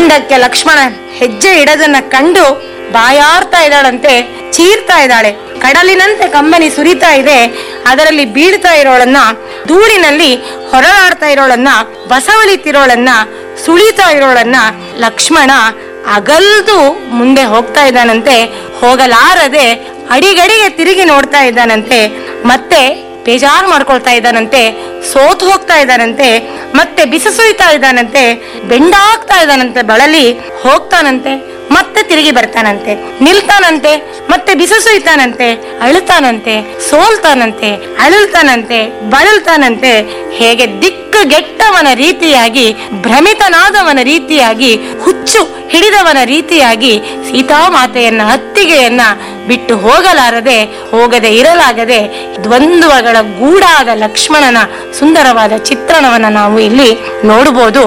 ಹಿಂದಕ್ಕೆ ಲಕ್ಷ್ಮಣ ಹೆಜ್ಜೆ ಇಡದನ್ನ ಕಂಡು ಬಾಯಾರ್ತಾ ಇದ್ದಾಳಂತೆ ಚೀರ್ತಾ ಇದ್ದಾಳೆ ಕಡಲಿನಂತೆ ಕಂಬನಿ ಸುರಿತಾ ಇದೆ ಅದರಲ್ಲಿ ಬೀಳ್ತಾ ಇರೋಳನ್ನ ಧೂಳಿನಲ್ಲಿ ಹೊರಳಾಡ್ತಾ ಇರೋಳನ್ನ ಬಸವಳಿತಿರೋಳನ್ನ ಸುಳಿತಾ ಇರೋಳನ್ನ ಲಕ್ಷ್ಮಣ ಅಗಲ್ದು ಮುಂದೆ ಹೋಗ್ತಾ ಇದ್ದಾನಂತೆ ಹೋಗಲಾರದೆ ಅಡಿಗಡಿಗೆ ತಿರುಗಿ ನೋಡ್ತಾ ಇದ್ದಾನಂತೆ ಮತ್ತೆ ಬೇಜಾರು ಮಾಡ್ಕೊಳ್ತಾ ಇದ್ದಾನಂತೆ ಸೋತು ಹೋಗ್ತಾ ಇದ್ದಾನಂತೆ ಮತ್ತೆ ಬಿಸಿಸುಯ್ತಾ ಇದ್ದಾನಂತೆ ಬೆಂಡಾಗ್ತಾ ಇದ್ದಾನಂತೆ ಬಳಲಿ ಹೋಗ್ತಾನಂತೆ ಮತ್ತೆ ತಿರುಗಿ ಬರ್ತಾನಂತೆ ನಿಲ್ತಾನಂತೆ ಮತ್ತೆ ಬಿಸಿಸುಯ್ತಾನಂತೆ ಅಳುತ್ತಾನಂತೆ ಸೋಲ್ತಾನಂತೆ ಅಳುಲ್ತಾನಂತೆ ಬಳಲ್ತಾನಂತೆ ಹೇಗೆ ದಿಕ್ಕುಗೆಟ್ಟವನ ರೀತಿಯಾಗಿ ಭ್ರಮಿತನಾದವನ ರೀತಿಯಾಗಿ ಹುಚ್ಚು ಹಿಡಿದವನ ರೀತಿಯಾಗಿ ಸೀತಾಮಾತೆಯನ್ನ ಅತ್ತಿಗೆಯನ್ನ ಬಿಟ್ಟು ಹೋಗಲಾರದೆ ಹೋಗದೆ ಇರಲಾಗದೆ ದ್ವಂದ್ವಗಳ ಗೂಡಾದ ಲಕ್ಷ್ಮಣನ ಸುಂದರವಾದ ಚಿತ್ರಣವನ್ನ ನಾವು ಇಲ್ಲಿ ನೋಡಬಹುದು